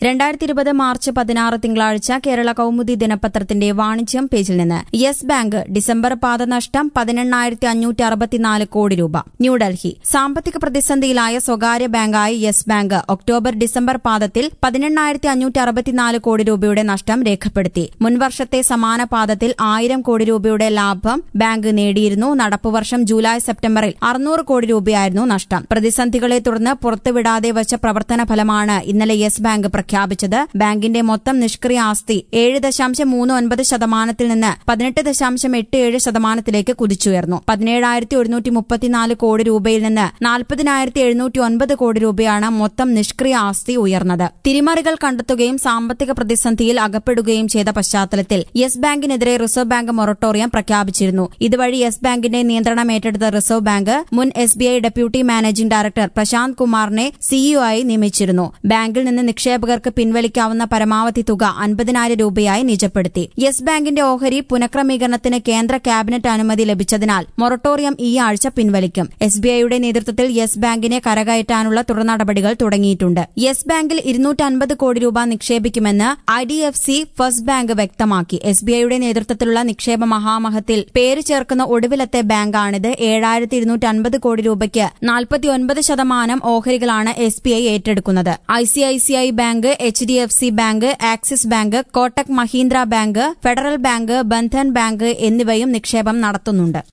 രണ്ടായിരത്തി ഇരുപത് മാർച്ച് പതിനാറ് തിങ്കളാഴ്ച കേരള കൌമുദി ദിനപത്രത്തിന്റെ വാണിജ്യം പേജിൽ നിന്ന് യെസ് ബാങ്ക് ഡിസംബർ പാദനഷ്ടം പതിനെണ്ണായിരത്തി അഞ്ഞൂറ്റി അറുപത്തിനാല് കോടി രൂപ ന്യൂഡൽഹി സാമ്പത്തിക പ്രതിസന്ധിയിലായ സ്വകാര്യ ബാങ്കായ യെസ് ബാങ്ക് ഒക്ടോബർ ഡിസംബർ പാദത്തിൽ പതിനെണ്ണായിരത്തി അഞ്ഞൂറ്റി അറുപത്തിനാല് കോടി രൂപയുടെ നഷ്ടം രേഖപ്പെടുത്തി മുൻവർഷത്തെ സമാന പാദത്തിൽ ആയിരം കോടി രൂപയുടെ ലാഭം ബാങ്ക് നേടിയിരുന്നു നടപ്പുവർഷം ജൂലൈ സെപ്റ്റംബറിൽ അറുന്നൂറ് കോടി രൂപയായിരുന്നു നഷ്ടം പ്രതിസന്ധികളെ തുടർന്ന് പുറത്തുവിടാതെ വച്ച പ്രവർത്തന ഫലമാണ് ഇന്നലെ യെസ് ബാങ്ക് പ്രഖ്യാപിച്ചത് ബാങ്കിന്റെ മൊത്തം നിഷ്ക്രിയ ആസ്തി ഏഴ് ദശാംശം മൂന്ന് ഒൻപത് ശതമാനത്തിൽ നിന്ന് പതിനെട്ട് ദശാംശം എട്ട് ഏഴ് ശതമാനത്തിലേക്ക് കുതിച്ചുയർന്നു പതിനേഴായിരത്തി ഒരുന്നൂറ്റി മുപ്പത്തിനാല് കോടി രൂപയിൽ നിന്ന് നാൽപ്പതിനായിരത്തി എഴുന്നൂറ്റി ഒൻപത് കോടി രൂപയാണ് മൊത്തം നിഷ്ക്രിയ ആസ്തി ഉയർന്നത് തിരിമറികൾ കണ്ടെത്തുകയും സാമ്പത്തിക പ്രതിസന്ധിയിൽ അകപ്പെടുകയും ചെയ്ത പശ്ചാത്തലത്തിൽ യെസ് ബാങ്കിനെതിരെ റിസർവ് ബാങ്ക് മൊറട്ടോറിയം പ്രഖ്യാപിച്ചിരുന്നു ഇതുവഴി യെസ് ബാങ്കിന്റെ നിയന്ത്രണം ഏറ്റെടുത്ത റിസർവ് ബാങ്ക് മുൻ S B I deputy managing director Prashant കുമാറിനെ സിഇഒ ആയി നിയമിച്ചിരുന്നു ബാങ്കിൽ നിന്ന് നിക്ഷേപകർക്ക് പിൻവലിക്കാവുന്ന പരമാവധി തുക അൻപതിനായിരം രൂപയായി നിജപ്പെടുത്തി യെസ് ബാങ്കിന്റെ ഓഹരി പുനഃക്രമീകരണത്തിന് കേന്ദ്ര ക്യാബിനറ്റ് അനുമതി ലഭിച്ചതിനാൽ മൊറട്ടോറിയം ഈ ആഴ്ച പിൻവലിക്കും എസ് ബി ഐയുടെ നേതൃത്വത്തിൽ യെസ് ബാങ്കിനെ കരകയറ്റാനുള്ള തുടർ നടപടികൾ തുടങ്ങിയിട്ടുണ്ട് യെസ് ബാങ്കിൽ ഇരുന്നൂറ്റൻപത് കോടി രൂപ നിക്ഷേപിക്കുമെന്ന് I D F C first bank വ്യക്തമാക്കി എസ് ബി ഐയുടെ നേതൃത്വത്തിലുള്ള നിക്ഷേപ മഹാമഹത്തിൽ പേര് ചേർക്കുന്ന ഒടുവിലത്തെ ബാങ്കാണിത് ഏഴായിരത്തി ഇരുന്നൂറ്റി അൻപത് കോടി രൂപയ്ക്ക് നാൽപ്പത്തിയൊൻപത് ശതമാനം ഓഹരികളാണ് എസ് ബി ഐ ഏറ്റെടുക്കുന്നത് I C I C I bank H D F C bank Axis bank Kotak Mahindra bank federal bank Bandhan bank എന്നിവയും നിക്ഷേപം നടത്തുന്നുണ്ട്